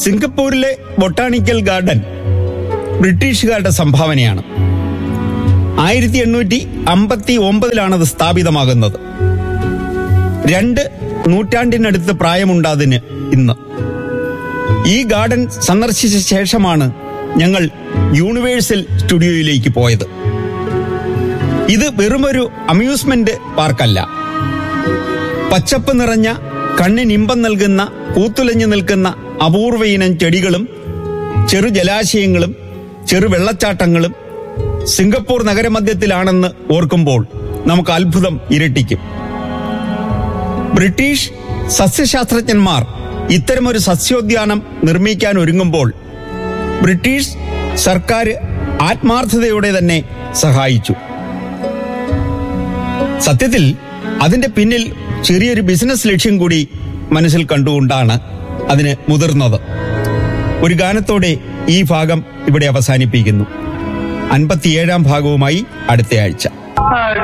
സിംഗപ്പൂരിലെ botanical garden ബ്രിട്ടീഷുകാരുടെ സംഭാവനയാണ് ആയിരത്തി എണ്ണൂറ്റി അമ്പത്തി ഒമ്പതിലാണത് സ്ഥാപിതമാകുന്നത് രണ്ട് നൂറ്റാണ്ടിനടുത്ത് പ്രായമുണ്ടതിന് ഇന്ന് ഈ ഗാർഡൻ സന്ദർശിച്ച ശേഷമാണ് ഞങ്ങൾ യൂണിവേഴ്സൽ സ്റ്റുഡിയോയിലേക്ക് പോയത് ഇത് വെറുമൊരു അമ്യൂസ്മെന്റ് പാർക്കല്ല പച്ചപ്പ് നിറഞ്ഞ കണ്ണിനിമ്പം നൽകുന്ന പൂത്തുലഞ്ഞു നിൽക്കുന്ന അപൂർവ ഇനം ചെടികളും ചെറു ജലാശയങ്ങളും ചെറു വെള്ളച്ചാട്ടങ്ങളും സിംഗപ്പൂർ നഗരമധ്യത്തിലാണെന്ന് ഓർക്കുമ്പോൾ നമുക്ക് അത്ഭുതം ഇരട്ടിക്കും ബ്രിട്ടീഷ് സസ്യശാസ്ത്രജ്ഞന്മാർ ഇത്തരമൊരു സസ്യോദ്യാനം നിർമ്മിക്കാൻ ഒരുങ്ങുമ്പോൾ ബ്രിട്ടീഷ് സർക്കാർ ആത്മാർത്ഥതയോടെ തന്നെ സഹായിച്ചു സത്യത്തിൽ അതിന്റെ പിന്നിൽ ചെറിയൊരു ബിസിനസ് ലക്ഷ്യം കൂടി മനസ്സിൽ കണ്ടുകൊണ്ടാണ് അതിന് മുതിർന്നത് ഒരു ഗാനത്തോടെ ഈ ഭാഗം ഇവിടെ അവസാനിപ്പിക്കുന്നു അൻപത്തിയേഴാം ഭാഗവുമായി അടുത്തയാഴ്ച